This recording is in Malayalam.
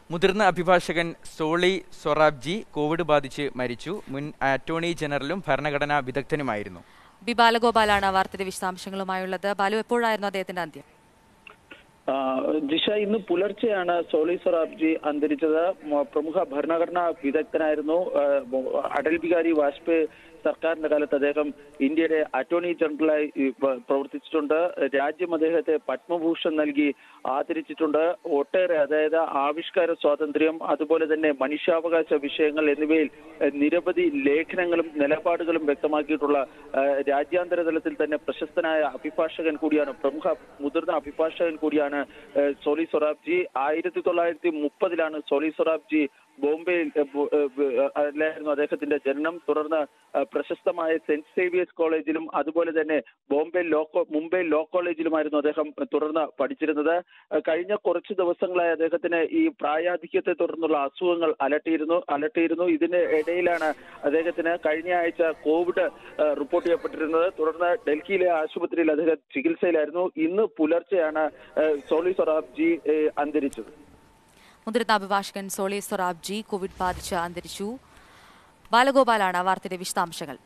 മുതിർന്ന അഭിഭാഷകൻ സോളി സൊറാബ്ജി കോവിഡ് ബാധിച്ച് മരിച്ചു മുൻ അറ്റോർണി ജനറലും ഭരണഘടനാ വിദഗ്ധനുമായിരുന്നു ബി ബാലഗോപാലാണ് വാർത്തയുടെ വിശദാംശങ്ങളുമായുള്ളത് ബാലു എപ്പോഴായിരുന്നു അദ്ദേഹത്തിന്റെ അന്ത്യം ആ, ജിഷ ഇന്ന് പുലർച്ചെയാണ് സോളി സൊറാബ്ജി അന്തരിച്ചത് മ- പ്രമുഖ ഭരണഘടനാ വിദഗ്ധനായിരുന്നു ആ, അടൽ ബിഹാരി വാജ്പേയി സർക്കാരിന്റെ കാലത്ത് അദ്ദേഹം ഇന്ത്യയുടെ അറ്റോർണി ജനറലായി ഈ, പ- പ്രവർത്തിച്ചിട്ടുണ്ട് രാജ്യം അദ്ദേഹത്തെ പത്മഭൂഷൺ നൽകി ആദരിച്ചിട്ടുണ്ട് ഒട്ടേറെ അതായത് ആവിഷ്കാര സ്വാതന്ത്ര്യം അതുപോലെ തന്നെ മനുഷ്യാവകാശ വിഷയങ്ങൾ എന്നിവയിൽ എഹ്, നിരവധി ലേഖനങ്ങളും നിലപാടുകളും വ്യക്തമാക്കിയിട്ടുള്ള ഏഹ്, രാജ്യാന്തര തലത്തിൽ തന്നെ പ്രശസ്തനായ അഭിഭാഷകൻ കൂടിയാണ് പ്രമുഖ മുതിർന്ന അഭിഭാഷകൻ കൂടിയാണ് ഏഹ്, സോളി സൊറാബ്ജി ആയിരത്തി തൊള്ളായിരത്തി മുപ്പതിലാണ് സോളി സൊറാബ്ജി ബോംബെയിൽ ഏഹ്, ബോ- ഏഹ്, ബ- ഏഹ്, അല്ലായിരുന്നു അദ്ദേഹത്തിന്റെ ജനനം തുടർന്ന് ഏഹ്, പ്രശസ്തമായ സെന്റ് സേവിയേഴ്സ് കോളേജിലും അതുപോലെ തന്നെ ബോംബെ ലോ കോ- മുംബൈ ലോ കോളേജിലുമായിരുന്നു അദ്ദേഹം തുടർന്ന് പഠിച്ചിരുന്നത് ഏഹ്, കഴിഞ്ഞ കുറച്ച് ദിവസങ്ങളായി അദ്ദേഹത്തിന് ഈ പ്രായാധിക്യത്തെ തുടർന്നുള്ള അസുഖങ്ങൾ അലട്ടിയിരുന്നു അലട്ടിയിരുന്നു ഇതിന്റെ ഇടയിലാണ് അദ്ദേഹത്തിന് കഴിഞ്ഞ ആഴ്ച കോവിഡ് ഏഹ്, റിപ്പോർട്ട് ചെയ്യപ്പെട്ടിരുന്നത് തുടർന്ന് ഡൽഹിയിലെ ആശുപത്രിയിൽ അദ്ദേഹം ചികിത്സയിലായിരുന്നു ഇന്ന് പുലർച്ചെയാണ് ഏഹ്, സോളി സൊറാബ്ജി ഏഹ്, അന്തരിച്ചത് മുതിർന്ന അഭിഭാഷകൻ സോളി സൊറാബ്ജി കോവിഡ് ബാധിച്ച് അന്തരിച്ചു ബാലഗോപാലാണ് വാർത്തയുടെ വിശദാംശങ്ങൾ